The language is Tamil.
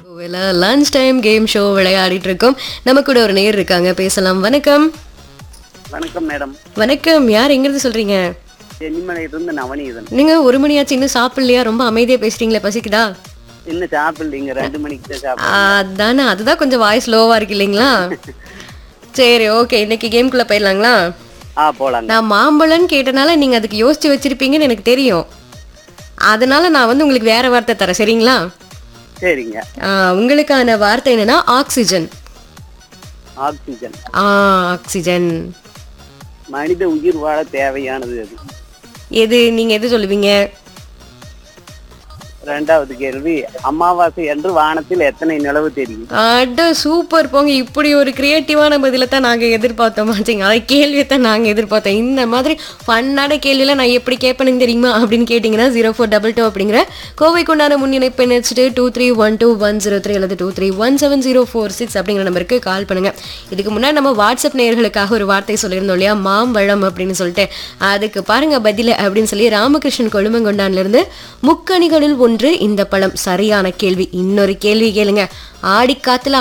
லஞ்ச் டைம் கேம் ஷோ விளையாடிட்டு இருக்கோம் நம்ம கூட ஒரு நேர் இருக்காங்க பேசலாம் வணக்கம் வணக்கம் மேடம் வணக்கம் யார் எங்கிருந்து சொல்றீங்க சென்னிமலையிலிருந்து நவநீதன் நீங்க ஒரு மணியாச்சு இன்னும் சாப்பிடலையா ரொம்ப அமைதியா பேசுறீங்களே பசிக்குதா இன்னும் சாப்பிடலீங்க ரெண்டு மணிக்கு தான் சாப்பிட அதானே அதுதான் கொஞ்சம் வாய்ஸ் லோவா இருக்கு இல்லைங்களா சரி ஓகே இன்னைக்கு கேம்குள்ள போயிடலாங்களா ஆ போலாங்க நான் மாம்பழம்னு கேட்டனால நீங்க அதுக்கு யோசிச்சு வச்சிருப்பீங்கன்னு எனக்கு தெரியும் அதனால நான் வந்து உங்களுக்கு வேற வார்த்தை தரேன் சரிங்களா சரிங்க ஆ, உங்களுக்கான வார்த்தை என்னன்னா ஆக்சிஜன் ஆக்சிஜன் ஆ ஆக்சிஜன் மனித உயிர் வாழ தேவையானது அது எது நீங்க எது சொல்லுவீங்க ரெண்டாவது கேள்வி அமாவாசை அன்று வானத்தில் எத்தனை நிலவு தெரியும் அட சூப்பர் போங்க இப்படி ஒரு கிரியேட்டிவான பதிலை தான் நாங்கள் எதிர்பார்த்தோம் மாச்சிங்க அதை கேள்வியை தான் நாங்கள் எதிர்பார்த்தோம் இந்த மாதிரி ஃபன்னான கேள்வியில் நான் எப்படி கேட்பேனுங்க தெரியுமா அப்படின்னு கேட்டிங்கன்னா ஜீரோ ஃபோர் டபுள் டூ அப்படிங்கிற கோவைக்குண்டான முன்னிணைப்பை நினச்சிட்டு two three one two one zero three அல்லது two three one seven zero four six அப்படிங்கிற நம்பருக்கு கால் பண்ணுங்க இதுக்கு முன்னாடி நம்ம வாட்ஸ்அப் நேயர்களுக்காக ஒரு வார்த்தை சொல்லியிருந்தோம் இல்லையா மாம்பழம் அப்படின்னு சொல்லிட்டு அதுக்கு பாருங்க பதில் அப்படின்னு சொல்லி ராமகிருஷ்ணன் கொழுமங்கொண்டான்ல இருந்து முக்கணிகளில் ஒன்று இந்த பழம் சரியான கேள்வி இன்னொரு கேள்வி கேளுங்க ஆடிக்காத்துல